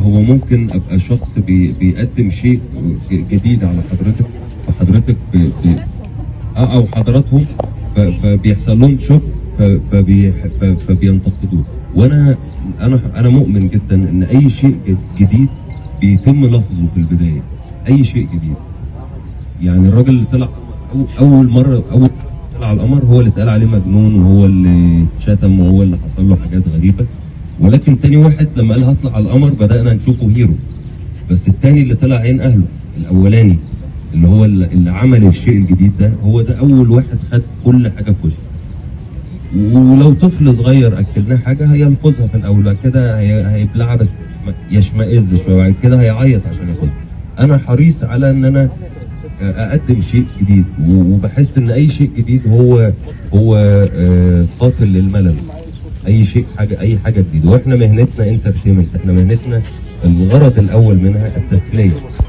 هو ممكن ابقى شخص بي بيقدم شيء جديد على حضرتك فحضرتك ب... ب... آه، او حضراتهم ف... فبيحصل لهم شوك ف... فبي... ف... فبينتقدوه وانا انا انا مؤمن جدا ان اي شيء ج- جديد بيتم لفظه في البدايه اي شيء جديد يعني الراجل اللي طلع أو- اول مره اول طلع على القمر هو اللي اتقال عليه مجنون وهو اللي شتم وهو اللي حصل له حاجات غريبه ولكن تاني واحد لما قال هطلع على القمر بدانا نشوفه هيرو بس التاني اللي طلع عين اهله الاولاني اللي هو اللي اللي عمل الشيء الجديد ده هو ده اول واحد خد كل حاجه في وشه ولو طفل صغير اكلناه حاجه هيلفظها في الاول بعد كده هي- هيبلعها بس يشم- يشمئز شويه بعد كده هيعيط عشان ياكلها انا حريص على ان انا اقدم شيء جديد و- وبحس ان اي شيء جديد هو هو آه، قاتل للملل اي شيء حاجه اي حاجه جديده واحنا مهنتنا انترتينمنت احنا مهنتنا الغرض الاول منها التسليه